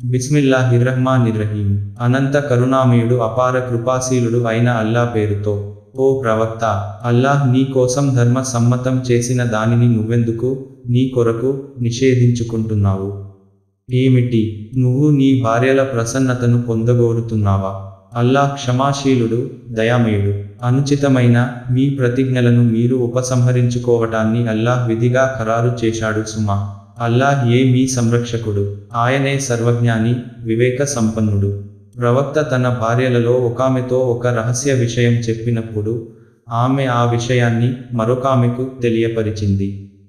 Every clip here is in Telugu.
బిస్మిల్లాహిర్రహ్మానిర్రహీం అనంత కరుణామయుడు అపార కృపాశీలుడు అయిన అల్లా పేరుతో ఓ ప్రవక్త అల్లాహ్ నీ కోసం ధర్మ సమ్మతం చేసిన దానిని నువ్వెందుకు నీ కొరకు నిషేధించుకుంటున్నావు ఏమిటి నువ్వు నీ భార్యల ప్రసన్నతను పొందగోరుతున్నావా అల్లాహ్ క్షమాశీలుడు దయామయుడు అనుచితమైన మీ ప్రతిజ్ఞలను మీరు ఉపసంహరించుకోవటాన్ని అల్లాహ్ విధిగా ఖరారు చేశాడు సుమా అల్లాహ్ ఏ మీ సంరక్షకుడు ఆయనే సర్వజ్ఞాని వివేక సంపన్నుడు ప్రవక్త తన భార్యలలో ఒకామెతో ఒక రహస్య విషయం చెప్పినప్పుడు ఆమె ఆ విషయాన్ని మరొకామెకు తెలియపరిచింది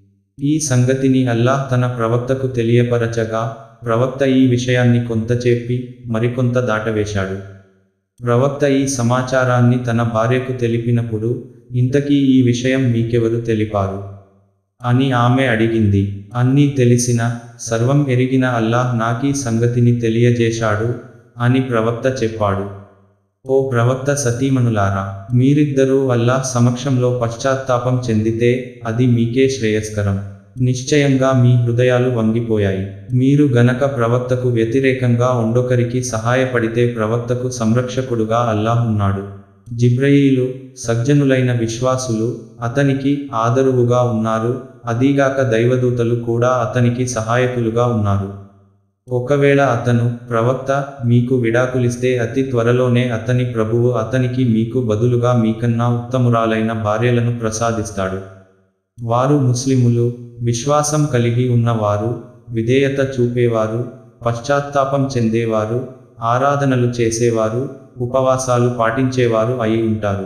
ఈ సంగతిని అల్లాహ్ తన ప్రవక్తకు తెలియపరచగా ప్రవక్త ఈ విషయాన్ని కొంత చెప్పి మరికొంత దాటవేశాడు ప్రవక్త ఈ సమాచారాన్ని తన భార్యకు తెలిపినప్పుడు ఇంతకీ ఈ విషయం మీకెవరు తెలిపారు అని ఆమె అడిగింది అన్నీ తెలిసిన సర్వం ఎరిగిన అల్లాహ్ నాకీ సంగతిని తెలియజేశాడు అని ప్రవక్త చెప్పాడు ఓ ప్రవక్త సతీమణులారా మీరిద్దరూ అల్లాహ్ సమక్షంలో పశ్చాత్తాపం చెందితే అది మీకే శ్రేయస్కరం నిశ్చయంగా మీ హృదయాలు వంగిపోయాయి మీరు గనక ప్రవక్తకు వ్యతిరేకంగా ఉండొకరికి సహాయపడితే ప్రవక్తకు సంరక్షకుడుగా అల్లాహ్ ఉన్నాడు జిబ్రయీలు సజ్జనులైన విశ్వాసులు అతనికి ఆదరువుగా ఉన్నారు అదీగాక దైవదూతలు కూడా అతనికి సహాయకులుగా ఉన్నారు ఒకవేళ అతను ప్రవక్త మీకు విడాకులిస్తే అతి త్వరలోనే అతని ప్రభువు అతనికి మీకు బదులుగా మీకన్నా ఉత్తమురాలైన భార్యలను ప్రసాదిస్తాడు వారు ముస్లిములు విశ్వాసం కలిగి ఉన్నవారు విధేయత చూపేవారు పశ్చాత్తాపం చెందేవారు ఆరాధనలు చేసేవారు ఉపవాసాలు పాటించేవారు అయి ఉంటారు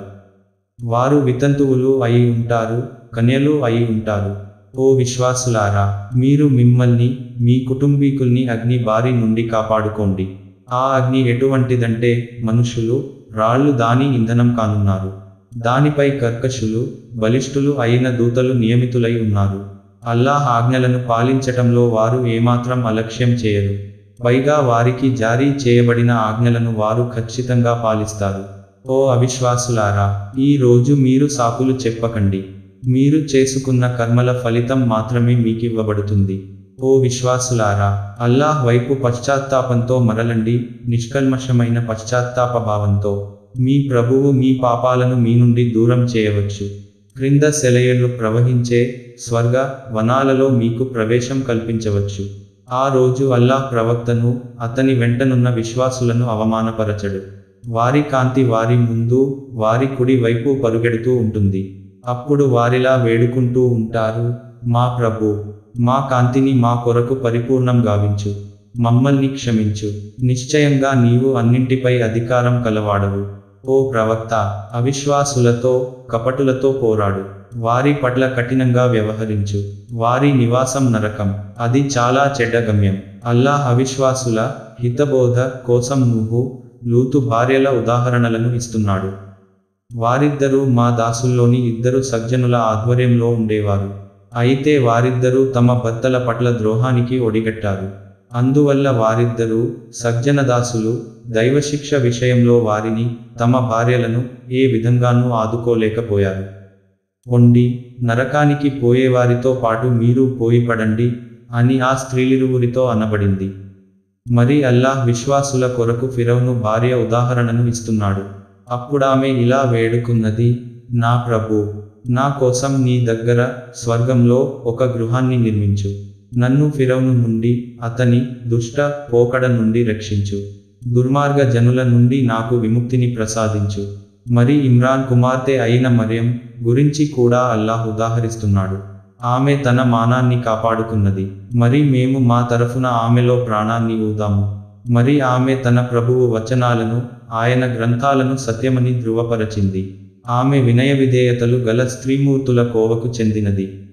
వారు వితంతువులు అయి ఉంటారు కన్యలు అయి ఉంటారు ఓ విశ్వాసులారా మీరు మిమ్మల్ని మీ కుటుంబీకుల్ని అగ్ని బారి నుండి కాపాడుకోండి ఆ అగ్ని ఎటువంటిదంటే మనుషులు రాళ్ళు దాని ఇంధనం కానున్నారు దానిపై కర్కశులు బలిష్ఠులు అయిన దూతలు నియమితులై ఉన్నారు అల్లాహ్ ఆజ్ఞలను పాలించటంలో వారు ఏమాత్రం అలక్ష్యం చేయరు పైగా వారికి జారీ చేయబడిన ఆజ్ఞలను వారు ఖచ్చితంగా పాలిస్తారు ఓ అవిశ్వాసులారా ఈ రోజు మీరు సాకులు చెప్పకండి మీరు చేసుకున్న కర్మల ఫలితం మాత్రమే మీకివ్వబడుతుంది ఓ విశ్వాసులారా అల్లాహ్ వైపు పశ్చాత్తాపంతో మరలండి నిష్కల్మషమైన పశ్చాత్తాప భావంతో మీ ప్రభువు మీ పాపాలను మీ నుండి దూరం చేయవచ్చు క్రింద సెలయేళ్లు ప్రవహించే స్వర్గ వనాలలో మీకు ప్రవేశం కల్పించవచ్చు ఆ రోజు అల్లాహ్ ప్రవక్తను అతని వెంటనున్న విశ్వాసులను అవమానపరచడు వారి కాంతి వారి ముందు వారి కుడి వైపు పరుగెడుతూ ఉంటుంది అప్పుడు వారిలా వేడుకుంటూ ఉంటారు మా ప్రభు మా కాంతిని మా కొరకు పరిపూర్ణం గావించు మమ్మల్ని క్షమించు నిశ్చయంగా నీవు అన్నింటిపై అధికారం కలవాడవు ఓ ప్రవక్త అవిశ్వాసులతో కపటులతో పోరాడు వారి పట్ల కఠినంగా వ్యవహరించు వారి నివాసం నరకం అది చాలా చెడ్డ గమ్యం అల్లాహ్ అవిశ్వాసుల హితబోధ కోసం నువ్వు లూతు భార్యల ఉదాహరణలను ఇస్తున్నాడు వారిద్దరూ మా దాసుల్లోని ఇద్దరు సజ్జనుల ఆధ్వర్యంలో ఉండేవారు అయితే వారిద్దరూ తమ భర్తల పట్ల ద్రోహానికి ఒడిగట్టారు అందువల్ల వారిద్దరూ సజ్జనదాసులు దైవశిక్ష విషయంలో వారిని తమ భార్యలను ఏ విధంగానూ ఆదుకోలేకపోయారు వండి నరకానికి పోయేవారితో పాటు మీరు పోయి పడండి అని ఆ స్త్రీలిరువురితో అనబడింది మరి అల్లాహ్ విశ్వాసుల కొరకు ఫిరౌను భార్య ఉదాహరణను ఇస్తున్నాడు అప్పుడామె ఇలా వేడుకున్నది నా ప్రభు నా కోసం నీ దగ్గర స్వర్గంలో ఒక గృహాన్ని నిర్మించు నన్ను ఫిరౌను నుండి అతని దుష్ట పోకడ నుండి రక్షించు దుర్మార్గ జనుల నుండి నాకు విముక్తిని ప్రసాదించు మరి ఇమ్రాన్ కుమార్తె అయిన మరియం గురించి కూడా అల్లాహ్ ఉదాహరిస్తున్నాడు ఆమె తన మానాన్ని కాపాడుకున్నది మరి మేము మా తరఫున ఆమెలో ప్రాణాన్ని ఊదాము మరి ఆమె తన ప్రభువు వచనాలను ఆయన గ్రంథాలను సత్యమని ధృవపరచింది ఆమె వినయ విధేయతలు గల స్త్రీమూర్తుల కోవకు చెందినది